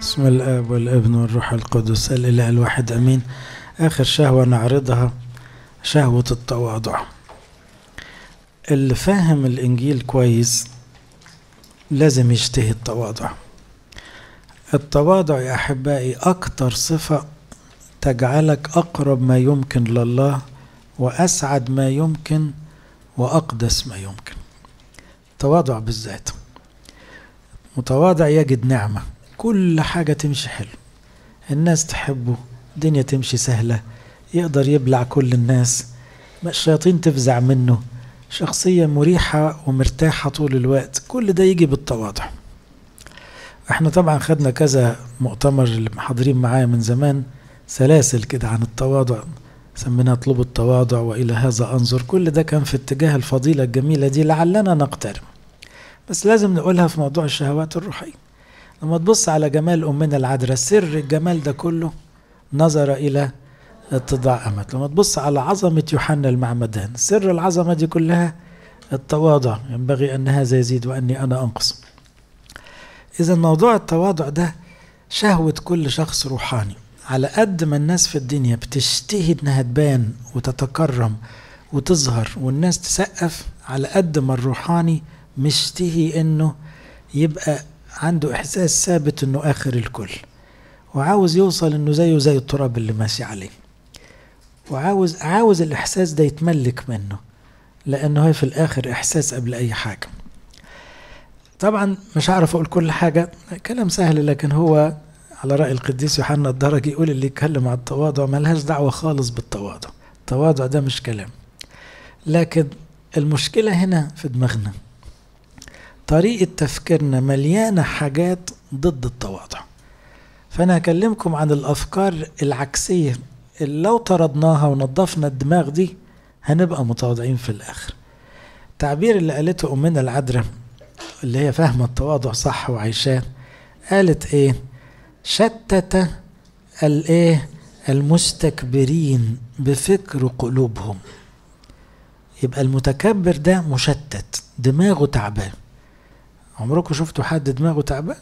بسم الاب والابن والروح القدس الاله الواحد امين اخر شهوه نعرضها شهوه التواضع اللي فاهم الانجيل كويس لازم يشتهي التواضع التواضع يا احبائي اكتر صفه تجعلك اقرب ما يمكن لله واسعد ما يمكن واقدس ما يمكن التواضع بالذات متواضع يجد نعمه كل حاجه تمشي حلو الناس تحبه الدنيا تمشي سهله يقدر يبلع كل الناس الشياطين تفزع منه شخصية مريحة ومرتاحة طول الوقت كل ده يجي بالتواضع احنا طبعا خدنا كذا مؤتمر اللي حاضرين معايا من زمان سلاسل كده عن التواضع سميناها اطلبوا التواضع والى هذا انظر كل ده كان في اتجاه الفضيلة الجميلة دي لعلنا نقترب بس لازم نقولها في موضوع الشهوات الروحية لما تبص على جمال أمنا العذراء سر الجمال ده كله نظر إلى اتضاع أمت لما تبص على عظمة يوحنا المعمدان سر العظمة دي كلها التواضع ينبغي أن هذا يزيد وأني أنا أنقص إذا موضوع التواضع ده شهوة كل شخص روحاني على قد ما الناس في الدنيا بتشتهي انها تبان وتتكرم وتظهر والناس تسقف على قد ما الروحاني مشتهي انه يبقى عنده احساس ثابت انه اخر الكل وعاوز يوصل انه زيه زي التراب اللي ماشي عليه وعاوز عاوز الاحساس ده يتملك منه لانه هي في الاخر احساس قبل اي حاجه طبعا مش هعرف اقول كل حاجه كلام سهل لكن هو على راي القديس يوحنا الدرجي يقول اللي يتكلم عن التواضع ملهاش دعوه خالص بالتواضع التواضع ده مش كلام لكن المشكله هنا في دماغنا طريقه تفكيرنا مليانه حاجات ضد التواضع فانا هكلمكم عن الافكار العكسيه اللي لو طردناها ونظفنا الدماغ دي هنبقى متواضعين في الاخر التعبير اللي قالته امنا العذراء اللي هي فاهمه التواضع صح وعايشاه قالت ايه شتت الايه المستكبرين بفكر قلوبهم يبقى المتكبر ده مشتت دماغه تعبان عمركم شفتوا حد دماغه تعبان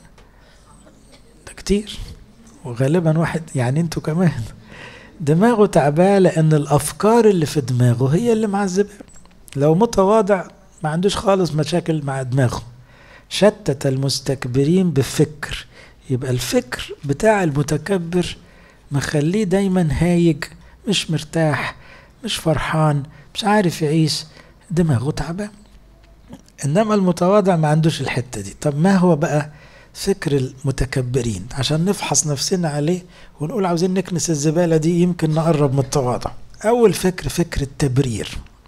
ده كتير وغالبا واحد يعني انتوا كمان دماغه تعبان لان الافكار اللي في دماغه هي اللي معذبه لو متواضع ما عندوش خالص مشاكل مع دماغه شتت المستكبرين بفكر يبقى الفكر بتاع المتكبر مخليه دايما هايج مش مرتاح مش فرحان مش عارف يعيش دماغه تعبان انما المتواضع ما عندوش الحته دي طب ما هو بقى فكر المتكبرين عشان نفحص نفسنا عليه ونقول عاوزين نكنس الزباله دي يمكن نقرب من التواضع اول فكر فكر التبرير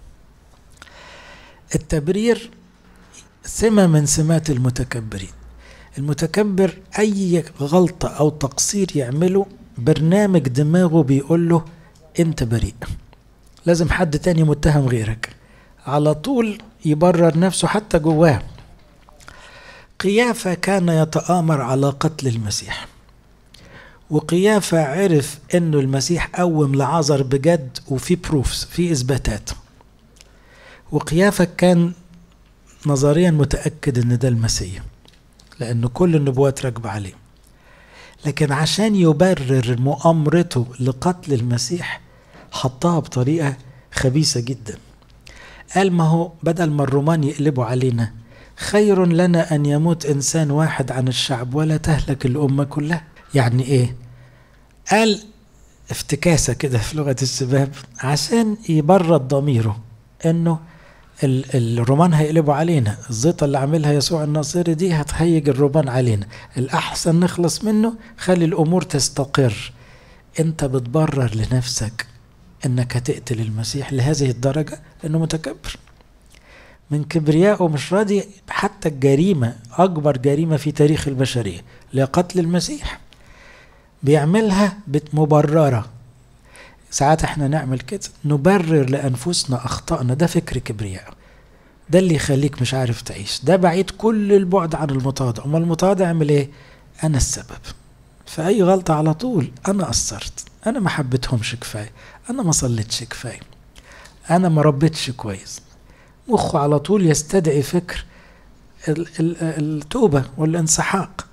التبرير سمه من سمات المتكبرين المتكبر اي غلطه او تقصير يعمله برنامج دماغه بيقول له انت بريء لازم حد تاني متهم غيرك على طول يبرر نفسه حتى جواه قيافة كان يتآمر على قتل المسيح وقيافة عرف انه المسيح قوم لعذر بجد وفي بروفس في اثباتات وقيافة كان نظريا متأكد ان ده المسيح لأن كل النبوات راكبة عليه لكن عشان يبرر مؤامرته لقتل المسيح حطها بطريقة خبيثة جدا قال ما هو بدل ما الرومان يقلبوا علينا خير لنا أن يموت إنسان واحد عن الشعب ولا تهلك الأمة كلها يعني إيه قال افتكاسة كده في لغة الشباب عشان يبرد ضميره إنه الرومان هيقلبوا علينا الزيطة اللي عاملها يسوع الناصري دي هتهيج الرومان علينا الأحسن نخلص منه خلي الأمور تستقر أنت بتبرر لنفسك أنك هتقتل المسيح لهذه الدرجة أنه متكبر من كبريائه مش راضي حتى الجريمة أكبر جريمة في تاريخ البشرية لقتل المسيح بيعملها مبررة ساعات احنا نعمل كده نبرر لانفسنا اخطائنا ده فكر كبرياء ده اللي يخليك مش عارف تعيش ده بعيد كل البعد عن المتواضع امال المتواضع يعمل ايه انا السبب في اي غلطه على طول انا قصرت انا ما حبيتهمش كفايه انا ما صليتش كفايه انا ما ربيتش كويس مخه على طول يستدعي فكر التوبه والانسحاق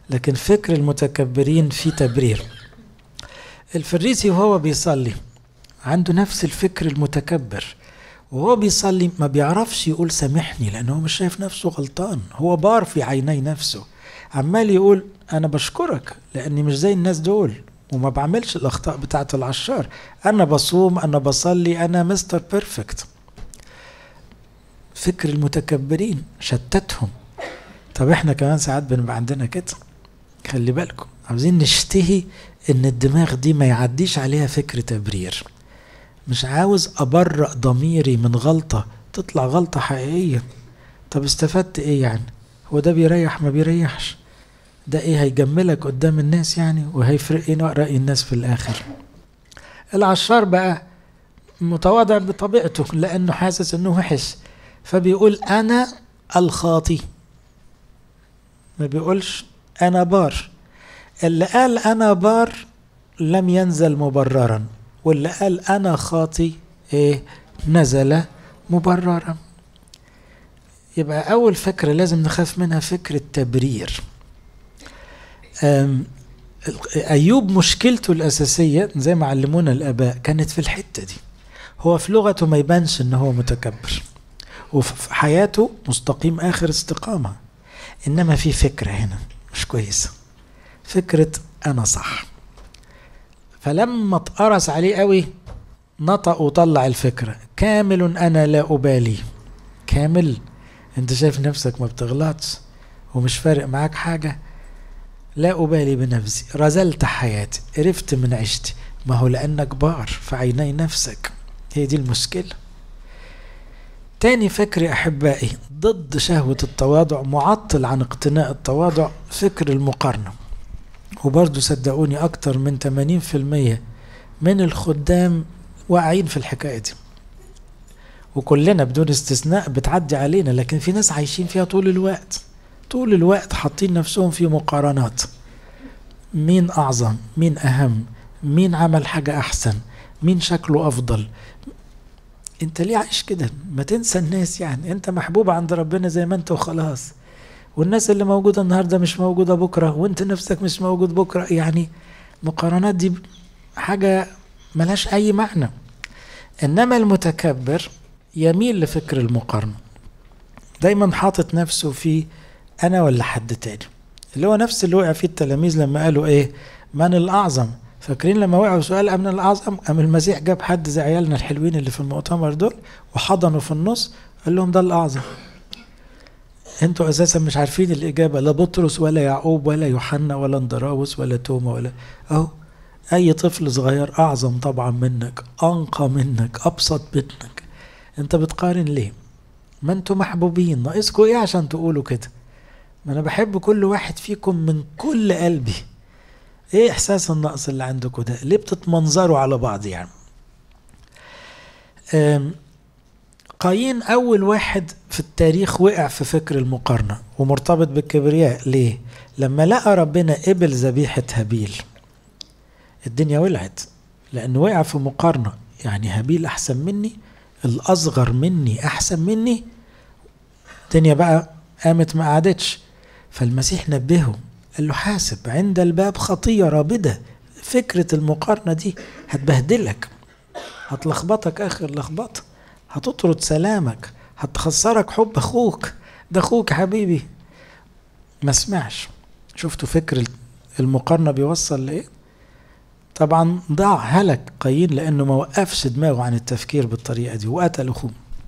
لكن فكر المتكبرين فيه تبرير الفريسي وهو بيصلي عنده نفس الفكر المتكبر وهو بيصلي ما بيعرفش يقول سامحني لأنه مش شايف نفسه غلطان هو بار في عيني نفسه عمال يقول أنا بشكرك لأني مش زي الناس دول وما بعملش الأخطاء بتاعة العشار أنا بصوم أنا بصلي أنا مستر بيرفكت فكر المتكبرين شتتهم طب احنا كمان ساعات بنبقى عندنا كده خلي بالكم عاوزين نشتهي ان الدماغ دي ما يعديش عليها فكر تبرير مش عاوز ابرأ ضميري من غلطة تطلع غلطة حقيقية طب استفدت ايه يعني هو ده بيريح ما بيريحش ده ايه هيجملك قدام الناس يعني وهيفرق ايه رأي الناس في الاخر العشار بقى متواضع بطبيعته لانه حاسس انه وحش فبيقول انا الخاطي ما بيقولش انا بار اللي قال انا بار لم ينزل مبررا واللي قال انا خاطي ايه نزل مبررا يبقى اول فكره لازم نخاف منها فكره تبرير ايوب مشكلته الاساسيه زي ما علمونا الاباء كانت في الحته دي هو في لغته ما يبانش ان هو متكبر وفي حياته مستقيم اخر استقامه انما في فكره هنا مش كويسه فكره انا صح فلما اتقرص عليه قوي نطق وطلع الفكره كامل انا لا ابالي كامل انت شايف نفسك ما بتغلطش ومش فارق معاك حاجه لا أبالي بنفسي رزلت حياتي قرفت من عيشتي ما هو لأنك بار في عيني نفسك هي دي المشكلة تاني فكر أحبائي ضد شهوة التواضع معطل عن اقتناء التواضع فكر المقارنة وبرضه صدقوني أكتر من 80% من الخدام واقعين في الحكاية دي وكلنا بدون استثناء بتعدي علينا لكن في ناس عايشين فيها طول الوقت طول الوقت حاطين نفسهم في مقارنات مين أعظم مين أهم مين عمل حاجة أحسن مين شكله أفضل انت ليه عايش كده ما تنسى الناس يعني انت محبوب عند ربنا زي ما انت وخلاص والناس اللي موجودة النهاردة مش موجودة بكرة وانت نفسك مش موجود بكرة يعني مقارنات دي حاجة ملهاش أي معنى إنما المتكبر يميل لفكر المقارنة دايما حاطط نفسه في انا ولا حد تاني اللي هو نفس اللي وقع فيه التلاميذ لما قالوا ايه من الاعظم فاكرين لما وقعوا سؤال من الاعظم قام المسيح جاب حد زي عيالنا الحلوين اللي في المؤتمر دول وحضنوا في النص قال لهم ده الاعظم انتوا اساسا مش عارفين الاجابه لا بطرس ولا يعقوب ولا يوحنا ولا اندراوس ولا توما ولا اهو اي طفل صغير اعظم طبعا منك انقى منك ابسط منك انت بتقارن ليه ما انتوا محبوبين ناقصكم ايه عشان تقولوا كده ما انا بحب كل واحد فيكم من كل قلبي ايه احساس النقص اللي عندكم ده ليه بتتمنظروا على بعض يعني قايين اول واحد في التاريخ وقع في فكر المقارنة ومرتبط بالكبرياء ليه لما لقى ربنا قبل ذبيحة هابيل الدنيا ولعت لانه وقع في مقارنة يعني هابيل احسن مني الاصغر مني احسن مني الدنيا بقى قامت ما قعدتش فالمسيح نبهه قال له حاسب عند الباب خطية رابدة فكرة المقارنة دي هتبهدلك هتلخبطك آخر لخبطة هتطرد سلامك هتخسرك حب أخوك ده أخوك حبيبي ما سمعش شفتوا فكر المقارنة بيوصل لإيه طبعا ضاع هلك قايين لأنه ما وقفش دماغه عن التفكير بالطريقة دي وقتل أخوه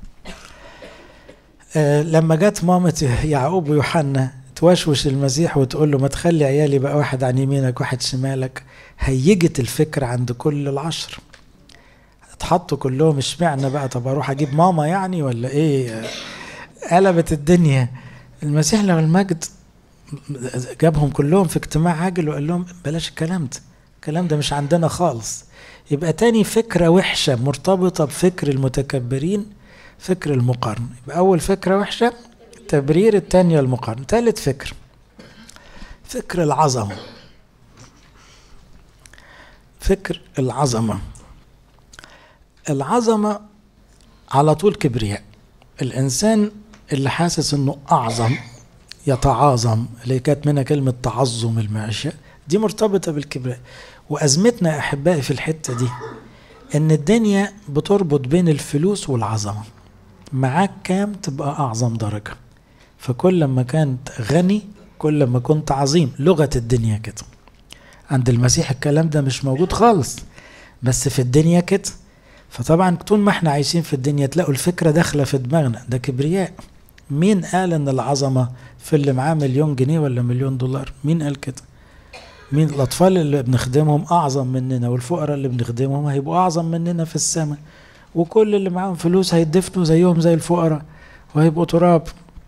آه لما جت مامة يعقوب ويوحنا توشوش المسيح وتقول له ما تخلي عيالي بقى واحد عن يمينك واحد شمالك هيجت الفكر عند كل العشر اتحطوا كلهم اشمعنى بقى طب اروح اجيب ماما يعني ولا ايه قلبت الدنيا المسيح لما المجد جابهم كلهم في اجتماع عاجل وقال لهم بلاش الكلام ده الكلام ده مش عندنا خالص يبقى تاني فكرة وحشة مرتبطة بفكر المتكبرين فكر المقارنة يبقى أول فكرة وحشة تبرير التانية المقارنة ثالث فكر فكر العظمة فكر العظمة العظمة على طول كبرياء الإنسان اللي حاسس إنه أعظم يتعاظم اللي كانت منها كلمة تعظم المعيشة دي مرتبطة بالكبرياء وأزمتنا يا أحبائي في الحتة دي إن الدنيا بتربط بين الفلوس والعظمة معاك كام تبقى أعظم درجة فكل ما كنت غني كل ما كنت عظيم لغة الدنيا كده عند المسيح الكلام ده مش موجود خالص بس في الدنيا كده فطبعا طول ما احنا عايشين في الدنيا تلاقوا الفكرة داخلة في دماغنا ده كبرياء مين قال ان العظمة في اللي معاه مليون جنيه ولا مليون دولار مين قال كده مين الاطفال اللي بنخدمهم اعظم مننا والفقراء اللي بنخدمهم هيبقوا اعظم مننا في السماء وكل اللي معاهم فلوس هيدفنوا زيهم زي الفقراء وهيبقوا تراب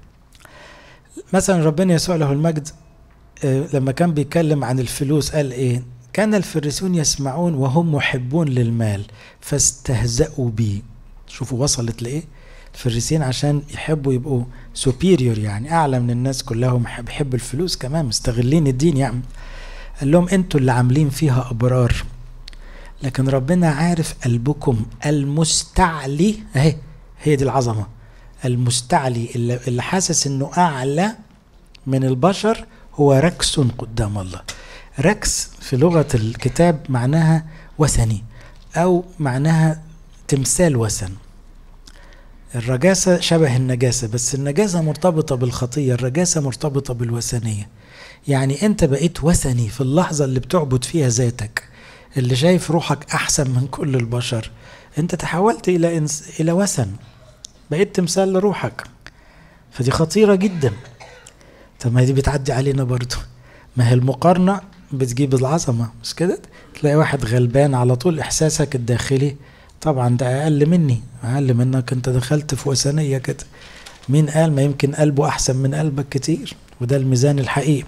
مثلا ربنا يسوع له المجد لما كان بيتكلم عن الفلوس قال ايه كان الفريسون يسمعون وهم محبون للمال فاستهزأوا بي شوفوا وصلت لايه الفريسين عشان يحبوا يبقوا سوبيريور يعني اعلى من الناس كلهم بيحبوا الفلوس كمان مستغلين الدين يعني قال لهم انتوا اللي عاملين فيها ابرار لكن ربنا عارف قلبكم المستعلي اهي هي دي العظمه المستعلي اللي, اللي حاسس انه اعلى من البشر هو ركس قدام الله ركس في لغه الكتاب معناها وثني او معناها تمثال وثن الرجاسة شبه النجاسة بس النجاسة مرتبطة بالخطية الرجاسة مرتبطة بالوثنية يعني انت بقيت وثني في اللحظة اللي بتعبد فيها ذاتك اللي شايف روحك احسن من كل البشر انت تحولت الى إنس... الى وثن بقيت تمثال لروحك فدي خطيرة جدا طب ما دي بتعدي علينا برضو ما هي المقارنة بتجيب العظمة مش كده تلاقي واحد غلبان على طول احساسك الداخلي طبعا ده اقل مني اقل منك انت دخلت في وثنيه كده مين قال ما يمكن قلبه احسن من قلبك كتير وده الميزان الحقيقي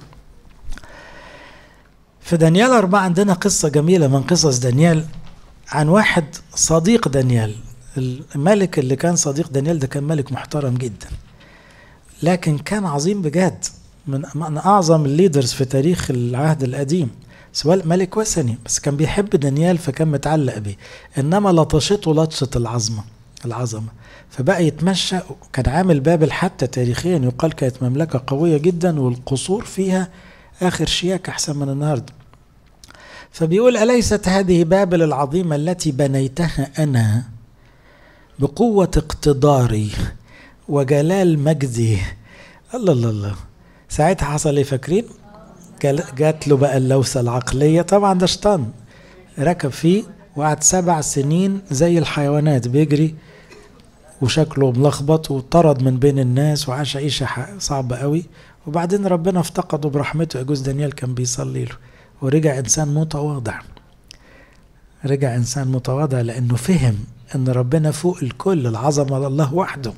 في دانيال أربعة عندنا قصة جميلة من قصص دانيال عن واحد صديق دانيال الملك اللي كان صديق دانيال ده كان ملك محترم جدا لكن كان عظيم بجد من من أعظم الليدرز في تاريخ العهد القديم سواء ملك وثني بس كان بيحب دانيال فكان متعلق بيه انما لطشته لطشه العظمه العظمه فبقى يتمشى كان عامل بابل حتى تاريخيا يقال كانت مملكه قويه جدا والقصور فيها اخر شياكه احسن من النهارده فبيقول اليست هذه بابل العظيمه التي بنيتها انا بقوه اقتداري وجلال مجدي الله الله الله ساعتها حصل ايه فاكرين جات له بقى اللوثة العقلية طبعا ده شيطان ركب فيه وقعد سبع سنين زي الحيوانات بيجري وشكله ملخبط وطرد من بين الناس وعاش عيشة صعبة قوي وبعدين ربنا افتقده برحمته يجوز دانيال كان بيصلي له ورجع إنسان متواضع رجع إنسان متواضع لأنه فهم أن ربنا فوق الكل العظمة لله وحده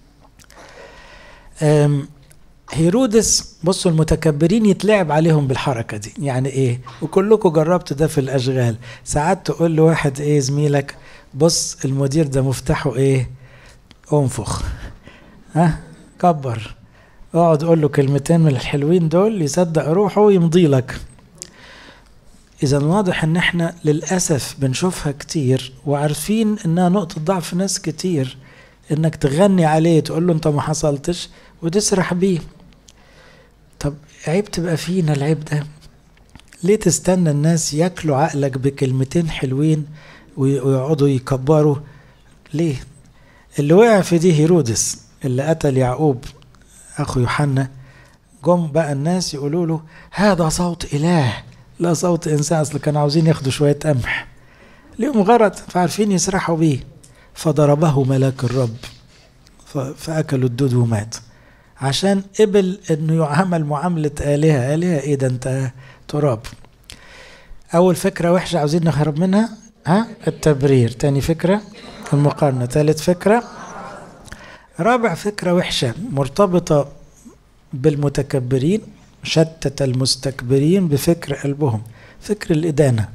هيرودس بصوا المتكبرين يتلعب عليهم بالحركة دي يعني ايه وكلكم جربتوا ده في الاشغال ساعات تقول لواحد ايه زميلك بص المدير ده مفتاحه ايه انفخ ها كبر اقعد قول له كلمتين من الحلوين دول يصدق روحه ويمضي لك اذا واضح ان احنا للاسف بنشوفها كتير وعارفين انها نقطة ضعف ناس كتير انك تغني عليه تقول له انت ما حصلتش وتسرح بيه طب عيب تبقى فينا العيب ده ليه تستنى الناس ياكلوا عقلك بكلمتين حلوين ويقعدوا يكبروا ليه اللي وقع في دي هيرودس اللي قتل يعقوب اخو يوحنا جم بقى الناس يقولوا له هذا صوت اله لا صوت انسان اصل كانوا عاوزين ياخدوا شويه قمح ليهم غرض فعارفين يسرحوا بيه فضربه ملاك الرب فاكلوا الدود ومات عشان قبل انه يعامل معاملة آلهة آلهة ايه ده انت تراب اول فكرة وحشة عاوزين نهرب منها ها التبرير تاني فكرة المقارنة ثالث فكرة رابع فكرة وحشة مرتبطة بالمتكبرين شتت المستكبرين بفكر قلبهم فكر الإدانة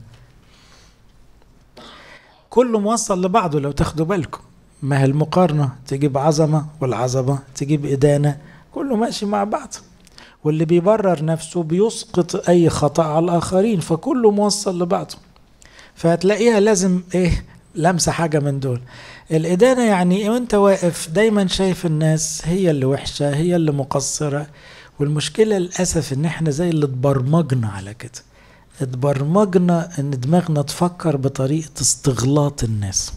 كله موصل لبعضه لو تاخدوا بالكم ما هي المقارنة تجيب عظمة والعظمة تجيب إدانة كله ماشي مع بعض واللي بيبرر نفسه بيسقط أي خطأ على الآخرين فكله موصل لبعضه فهتلاقيها لازم إيه لمسة حاجة من دول الإدانة يعني وأنت واقف دايما شايف الناس هي اللي وحشة هي اللي مقصرة والمشكلة للأسف إن إحنا زي اللي اتبرمجنا على كده اتبرمجنا إن دماغنا تفكر بطريقة استغلاط الناس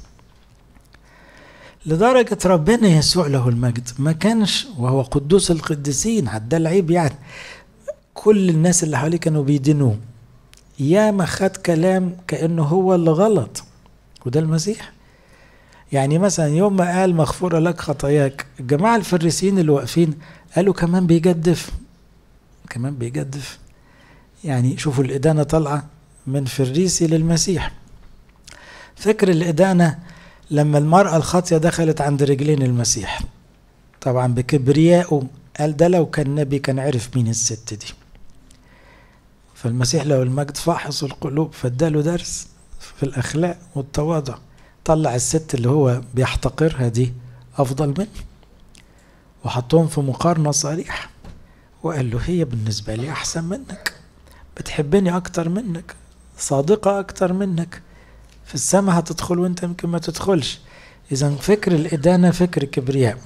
لدرجة ربنا يسوع له المجد ما كانش وهو قدوس القديسين عدى العيب يعني كل الناس اللي حواليه كانوا بيدينوه يا ما خد كلام كأنه هو اللي غلط وده المسيح يعني مثلا يوم ما قال مغفورة لك خطاياك الجماعة الفريسيين اللي واقفين قالوا كمان بيجدف كمان بيجدف يعني شوفوا الإدانة طالعة من فريسي للمسيح فكر الإدانة لما المرأة الخاطية دخلت عند رجلين المسيح طبعا بكبريائه قال ده لو كان نبي كان عرف مين الست دي فالمسيح لو المجد فاحص القلوب فاداله درس في الأخلاق والتواضع طلع الست اللي هو بيحتقرها دي أفضل منه وحطهم في مقارنة صريحة وقال له هي بالنسبة لي أحسن منك بتحبني أكتر منك صادقة أكتر منك في السماء هتدخل وانت يمكن ما تدخلش إذا فكر الإدانة فكر كبرياء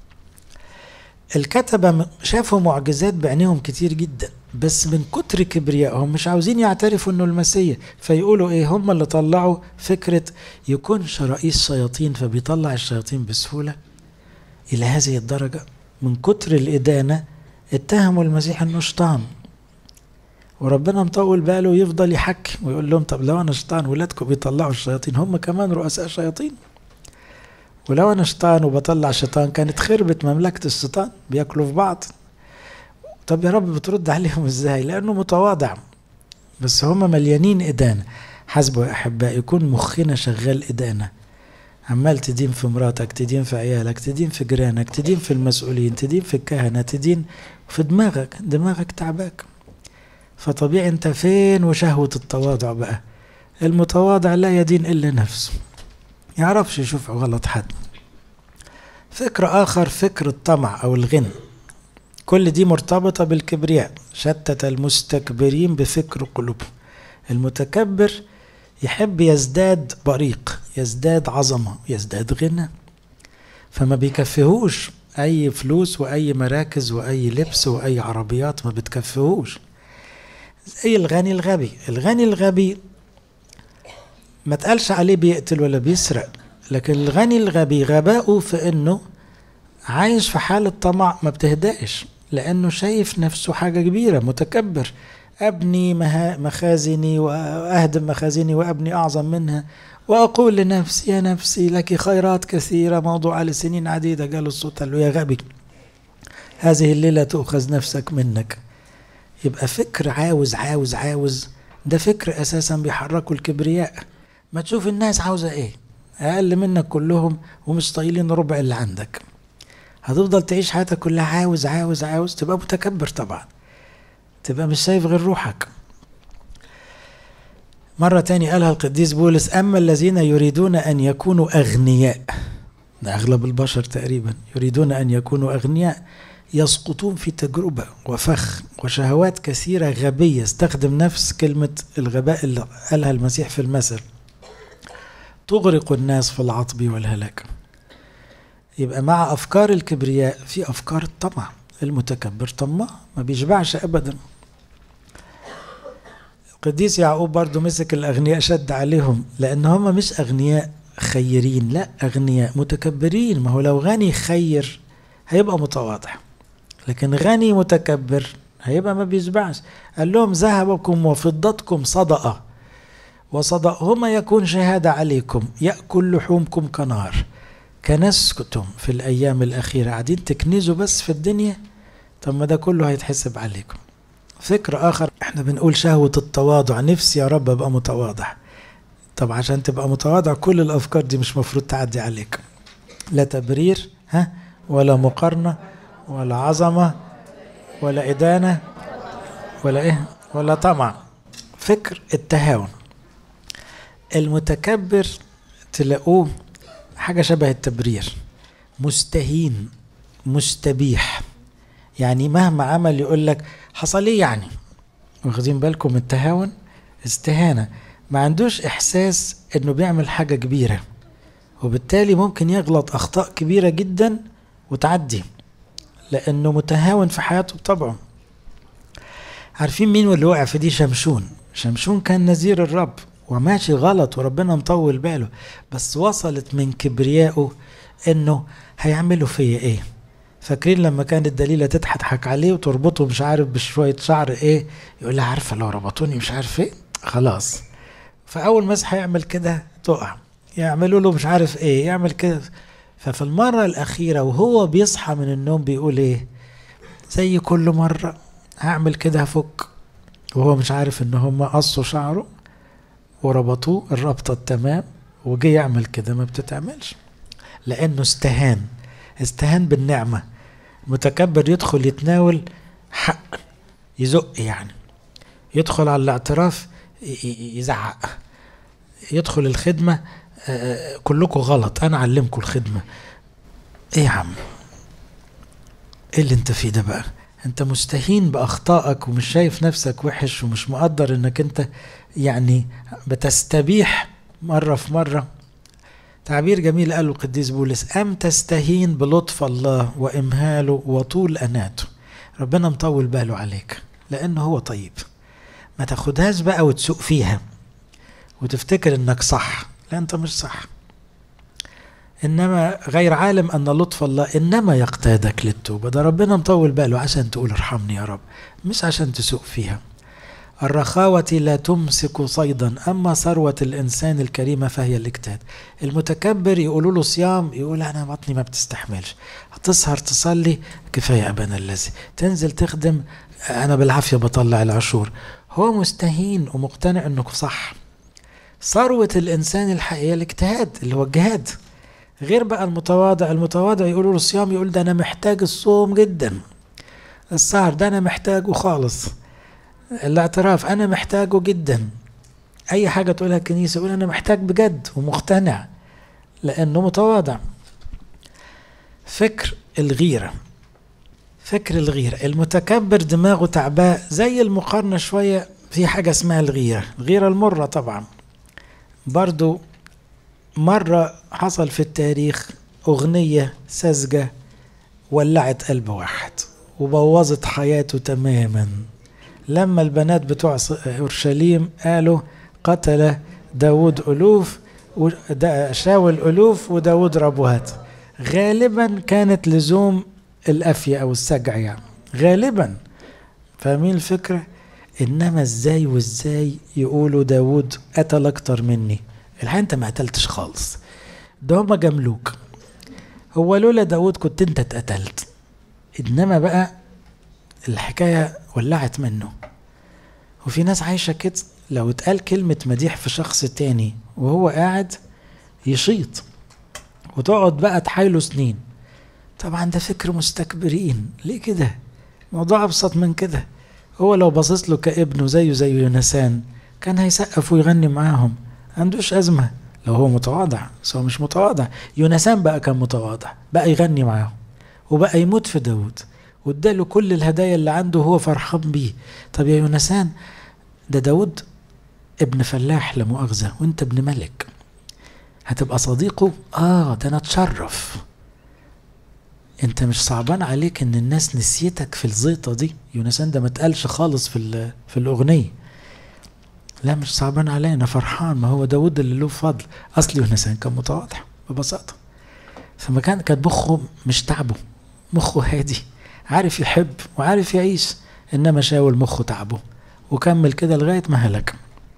الكتبة شافوا معجزات بعينيهم كتير جدا بس من كتر كبريائهم مش عاوزين يعترفوا انه المسيح فيقولوا ايه هم اللي طلعوا فكرة يكونش رئيس شياطين فبيطلع الشياطين بسهولة الى هذه الدرجة من كتر الإدانة اتهموا المسيح انه شيطان وربنا مطول باله يفضل يحكي ويقول لهم طب لو انا شيطان ولادكم بيطلعوا الشياطين هم كمان رؤساء شياطين ولو انا شيطان وبطلع شيطان كانت خربت مملكة الشيطان بياكلوا في بعض طب يا رب بترد عليهم ازاي لانه متواضع بس هم مليانين ادانة حسبوا يا احباء يكون مخنا شغال ادانة عمال تدين في مراتك تدين في عيالك تدين في جيرانك تدين في المسؤولين تدين في الكهنة تدين في دماغك دماغك تعباك فطبيعي انت فين وشهوة التواضع بقى المتواضع لا يدين إلا نفسه يعرفش يشوف غلط حد فكر آخر فكر الطمع أو الغنى كل دي مرتبطة بالكبرياء شتت المستكبرين بفكر قلوبهم المتكبر يحب يزداد بريق يزداد عظمة يزداد غنى فما بيكفيهوش أي فلوس وأي مراكز وأي لبس وأي عربيات ما بتكفيهوش زي الغني الغبي الغني الغبي ما تقالش عليه بيقتل ولا بيسرق لكن الغني الغبي غباؤه في انه عايش في حالة طمع ما بتهداش لانه شايف نفسه حاجة كبيرة متكبر ابني مخازني واهدم مخازني وابني اعظم منها واقول لنفسي يا نفسي لك خيرات كثيرة موضوعة لسنين عديدة قال الصوت قال له يا غبي هذه الليلة تؤخذ نفسك منك يبقى فكر عاوز عاوز عاوز ده فكر اساسا بيحركوا الكبرياء ما تشوف الناس عاوزه ايه اقل منك كلهم ومش طايلين ربع اللي عندك هتفضل تعيش حياتك كلها عاوز عاوز عاوز تبقى متكبر طبعا تبقى مش شايف غير روحك مرة تاني قالها القديس بولس أما الذين يريدون أن يكونوا أغنياء ده أغلب البشر تقريبا يريدون أن يكونوا أغنياء يسقطون في تجربة وفخ وشهوات كثيرة غبية استخدم نفس كلمة الغباء اللي قالها المسيح في المثل تغرق الناس في العطب والهلاك يبقى مع أفكار الكبرياء في أفكار الطمع المتكبر طماع ما بيشبعش أبدا القديس يعقوب برضو مسك الأغنياء شد عليهم لأن هم مش أغنياء خيرين لا أغنياء متكبرين ما هو لو غني خير هيبقى متواضع لكن غني متكبر هيبقى ما بيشبعش قال لهم ذهبكم وفضتكم صدقة وصدقهما يكون شهادة عليكم يأكل لحومكم كنار كنسكتم في الأيام الأخيرة قاعدين تكنزوا بس في الدنيا طب ما ده كله هيتحسب عليكم فكر آخر احنا بنقول شهوة التواضع نفسي يا رب أبقى متواضع طب عشان تبقى متواضع كل الأفكار دي مش مفروض تعدي عليك لا تبرير ها ولا مقارنة ولا عظمة ولا إدانة ولا إيه ولا طمع فكر التهاون المتكبر تلاقوه حاجة شبه التبرير مستهين مستبيح يعني مهما عمل يقول لك حصل ايه يعني واخدين بالكم التهاون استهانة ما عندوش احساس انه بيعمل حاجة كبيرة وبالتالي ممكن يغلط اخطاء كبيرة جدا وتعدي لأنه متهاون في حياته بطبعه عارفين مين اللي وقع في دي شمشون شمشون كان نذير الرب وماشي غلط وربنا مطول باله بس وصلت من كبريائه انه هيعملوا فيا ايه فاكرين لما كانت دليله تضحك عليه وتربطه مش عارف بشويه شعر ايه يقول لها عارفه لو ربطوني مش عارف ايه خلاص فاول ما هيعمل كده تقع يعملوا له مش عارف ايه يعمل كده ففي المرة الأخيرة وهو بيصحى من النوم بيقول إيه زي كل مرة هعمل كده هفك وهو مش عارف إن هم قصوا شعره وربطوه الربطة التمام وجي يعمل كده ما بتتعملش لأنه استهان استهان بالنعمة متكبر يدخل يتناول حق يزق يعني يدخل على الاعتراف يزعق يدخل الخدمة كلكم غلط انا اعلمكم الخدمه ايه يا عم ايه اللي انت فيه ده بقى انت مستهين باخطائك ومش شايف نفسك وحش ومش مقدر انك انت يعني بتستبيح مره في مره تعبير جميل قاله القديس بولس ام تستهين بلطف الله وامهاله وطول اناته ربنا مطول باله عليك لانه هو طيب ما تاخدهاش بقى وتسوق فيها وتفتكر انك صح لا انت مش صح انما غير عالم ان لطف الله انما يقتادك للتوبه ده ربنا مطول باله عشان تقول ارحمني يا رب مش عشان تسوق فيها الرخاوة لا تمسك صيدا أما ثروة الإنسان الكريمة فهي الاجتهاد المتكبر يقولوا له صيام يقول أنا بطني ما بتستحملش هتسهر تصلي كفاية أبانا الذي تنزل تخدم أنا بالعافية بطلع العشور هو مستهين ومقتنع أنه صح ثروة الإنسان الحقيقية الاجتهاد اللي هو الجهاد غير بقى المتواضع المتواضع يقولوا له الصيام يقول ده أنا محتاج الصوم جدا السهر ده أنا محتاجه خالص الاعتراف أنا محتاجه جدا أي حاجة تقولها الكنيسة يقول أنا محتاج بجد ومقتنع لأنه متواضع فكر الغيرة فكر الغيرة المتكبر دماغه تعباه زي المقارنة شوية في حاجة اسمها الغيرة الغيرة المرة طبعا برضو مرة حصل في التاريخ أغنية ساذجة ولعت قلب واحد وبوظت حياته تماما لما البنات بتوع أورشليم قالوا قتل داود ألوف شاول ألوف وداود ربوات غالبا كانت لزوم الأفية أو السجع يعني غالبا فاهمين الفكرة إنما إزاي وإزاي يقولوا داود قتل أكتر مني الحقيقة أنت ما قتلتش خالص ده هما جملوك هو لولا داود كنت أنت اتقتلت إنما بقى الحكاية ولعت منه وفي ناس عايشة كده لو اتقال كلمة مديح في شخص تاني وهو قاعد يشيط وتقعد بقى تحايله سنين طبعا ده فكر مستكبرين ليه كده موضوع ابسط من كده هو لو باصص له كابنه زيه زي يونسان كان هيسقف ويغني معاهم عندوش ازمه لو هو متواضع بس هو مش متواضع يونسان بقى كان متواضع بقى يغني معاهم وبقى يموت في داود واداله كل الهدايا اللي عنده وهو فرحان بيه طب يا يونسان ده داود ابن فلاح لا مؤاخذه وانت ابن ملك هتبقى صديقه اه ده انا اتشرف انت مش صعبان عليك ان الناس نسيتك في الزيطه دي يونسان ده ما اتقالش خالص في في الاغنيه لا مش صعبان عليا انا فرحان ما هو داود اللي له فضل اصل يونسان كان متواضع ببساطه فما كان كان مخه مش تعبه مخه هادي عارف يحب وعارف يعيش انما شاول مخه تعبه وكمل كده لغايه ما هلك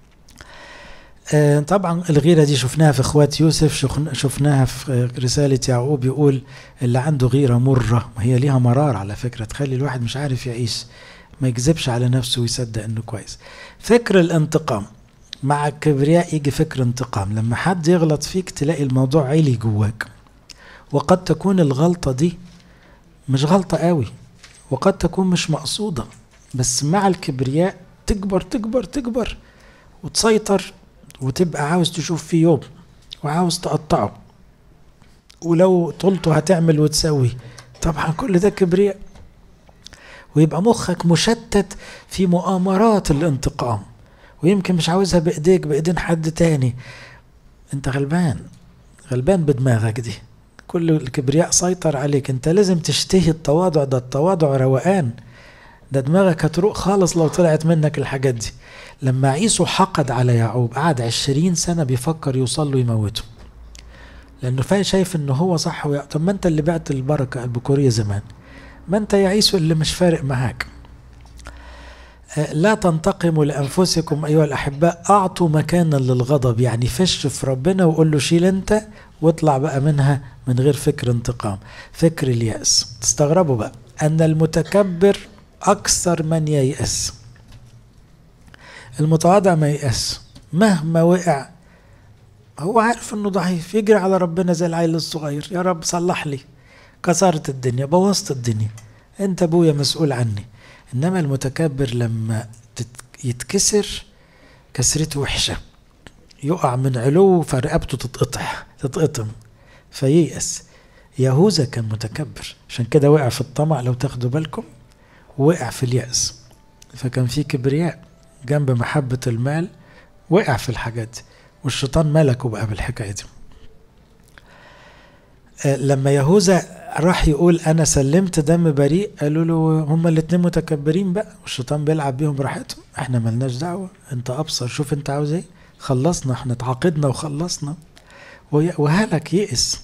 آه طبعا الغيرة دي شفناها في اخوات يوسف شفناها في رسالة يعقوب يقول اللي عنده غيرة مرة هي ليها مرار على فكرة تخلي الواحد مش عارف يعيش ما يكذبش على نفسه ويصدق انه كويس فكر الانتقام مع الكبرياء يجي فكر انتقام لما حد يغلط فيك تلاقي الموضوع عالي جواك وقد تكون الغلطة دي مش غلطة قوي وقد تكون مش مقصودة بس مع الكبرياء تكبر تكبر تكبر وتسيطر وتبقى عاوز تشوف فيه يوم وعاوز تقطعه ولو طولته هتعمل وتسوي طبعا كل ده كبرياء ويبقى مخك مشتت في مؤامرات الانتقام ويمكن مش عاوزها بايديك بايدين حد تاني انت غلبان غلبان بدماغك دي كل الكبرياء سيطر عليك انت لازم تشتهي التواضع ده التواضع روقان ده دماغك هتروق خالص لو طلعت منك الحاجات دي لما عيسو حقد على يعقوب قعد عشرين سنة بيفكر يوصل له يموته لأنه فاي شايف إنه هو صح ويا... طب ما أنت اللي بعت البركة البكورية زمان ما أنت يا عيسو اللي مش فارق معاك لا تنتقموا لأنفسكم أيها الأحباء أعطوا مكانا للغضب يعني فش في ربنا وقول له شيل أنت واطلع بقى منها من غير فكر انتقام فكر اليأس تستغربوا بقى أن المتكبر أكثر من ييأس المتواضع ما ييأس مهما وقع هو عارف انه ضعيف يجري على ربنا زي العيل الصغير يا رب صلح لي كسرت الدنيا بوظت الدنيا انت ابويا مسؤول عني انما المتكبر لما يتكسر كسرته وحشه يقع من علو فرقبته تتقطع تتقطم فييأس يهوذا كان متكبر عشان كده وقع في الطمع لو تاخدوا بالكم وقع في اليأس فكان في كبرياء جنب محبة المال وقع في الحاجات دي والشيطان ملكه بقى بالحكاية دي لما يهوذا راح يقول انا سلمت دم بريء قالوا له هما الاتنين متكبرين بقى والشيطان بيلعب بيهم براحتهم احنا ملناش دعوه انت ابصر شوف انت عاوز ايه خلصنا احنا اتعاقدنا وخلصنا وهلك يئس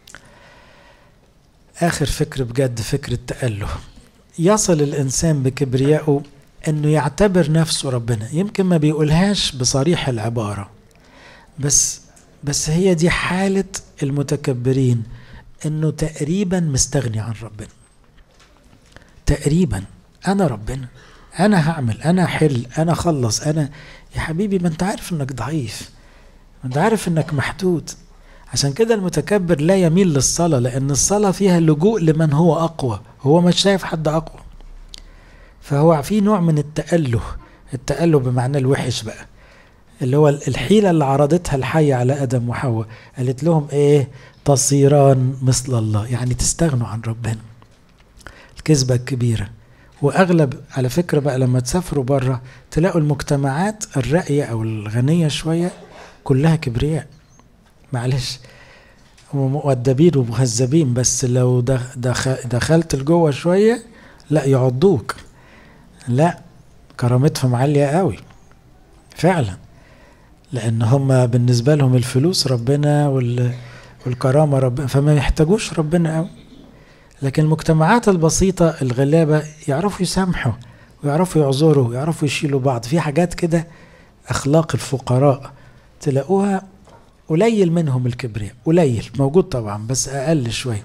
اخر فكر بجد فكر التأله يصل الانسان بكبريائه انه يعتبر نفسه ربنا يمكن ما بيقولهاش بصريح العباره بس بس هي دي حاله المتكبرين انه تقريبا مستغني عن ربنا تقريبا انا ربنا انا هعمل انا حل انا اخلص انا يا حبيبي ما انت عارف انك ضعيف ما انت عارف انك محدود عشان كده المتكبر لا يميل للصلاة لأن الصلاة فيها لجوء لمن هو أقوى هو مش شايف حد أقوى فهو في نوع من التأله التأله بمعنى الوحش بقى اللي هو الحيلة اللي عرضتها الحية على آدم وحواء قالت لهم إيه تصيران مثل الله يعني تستغنوا عن ربنا الكذبة الكبيرة وأغلب على فكرة بقى لما تسافروا بره تلاقوا المجتمعات الراقية أو الغنية شوية كلها كبرياء معلش مؤدبين ومهذبين بس لو دخلت لجوه شوية لا يعضوك لا كرامتهم عالية قوي فعلا لأن هم بالنسبة لهم الفلوس ربنا وال والكرامة ربنا فما يحتاجوش ربنا قوي لكن المجتمعات البسيطة الغلابة يعرفوا يسامحوا ويعرفوا يعذروا ويعرفوا يشيلوا بعض في حاجات كده أخلاق الفقراء تلاقوها قليل منهم الكبرياء قليل موجود طبعا بس أقل شوية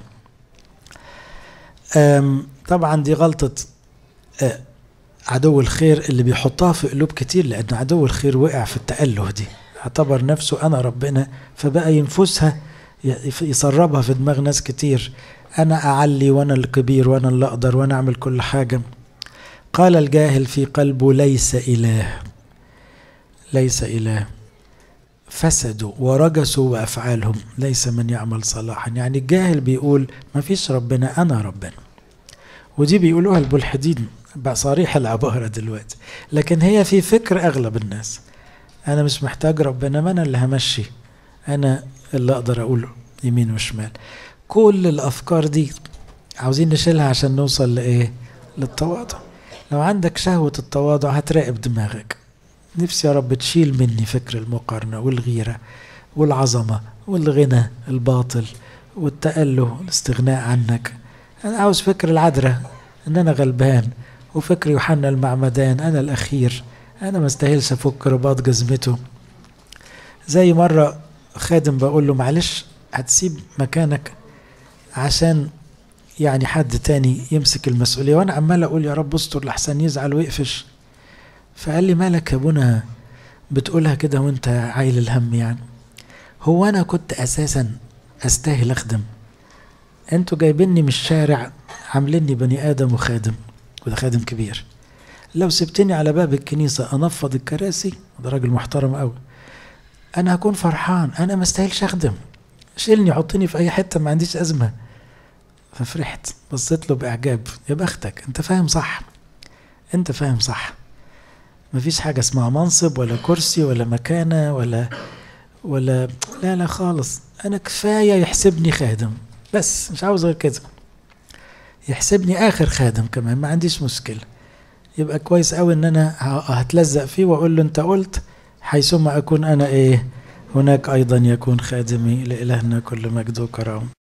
طبعا دي غلطة عدو الخير اللي بيحطها في قلوب كتير لأن عدو الخير وقع في التأله دي اعتبر نفسه أنا ربنا فبقى ينفسها يسربها في دماغ ناس كتير أنا أعلي وأنا الكبير وأنا اللي أقدر وأنا أعمل كل حاجة قال الجاهل في قلبه ليس إله ليس إله فسدوا ورجسوا وأفعالهم ليس من يعمل صلاحا يعني الجاهل بيقول ما فيش ربنا أنا ربنا ودي بيقولوها الملحدين بقى صريح العبارة دلوقتي لكن هي في فكر أغلب الناس أنا مش محتاج ربنا ما أنا اللي همشي أنا اللي أقدر أقوله يمين وشمال كل الأفكار دي عاوزين نشيلها عشان نوصل لإيه للتواضع لو عندك شهوة التواضع هتراقب دماغك نفسي يا رب تشيل مني فكر المقارنة والغيرة والعظمة والغنى الباطل والتأله الاستغناء عنك أنا عاوز فكر العذراء إن أنا غلبان وفكر يوحنا المعمدان أنا الأخير أنا ما استاهلش أفك رباط جزمته زي مرة خادم بقول له معلش هتسيب مكانك عشان يعني حد تاني يمسك المسؤولية وأنا عمال أقول يا رب استر لحسن يزعل ويقفش فقال لي مالك يا ابونا بتقولها كده وانت عايل الهم يعني هو أنا كنت أساسا أستاهل أخدم انتوا جايبيني من الشارع عامليني بني آدم وخادم وده خادم كبير لو سبتني على باب الكنيسة أنفض الكراسي ده راجل محترم قوي أنا هكون فرحان أنا ما استاهلش أخدم شيلني حطني في أي حتة ما عنديش أزمة ففرحت بصيت له بإعجاب يا بختك أنت فاهم صح أنت فاهم صح مفيش حاجة اسمها منصب ولا كرسي ولا مكانة ولا ولا لا لا خالص أنا كفاية يحسبني خادم بس مش عاوز غير كده يحسبني اخر خادم كمان ما عنديش مشكله يبقى كويس قوي ان انا هتلزق فيه واقول له انت قلت حيثما اكون انا ايه هناك ايضا يكون خادمي لالهنا كل مجد وكرامه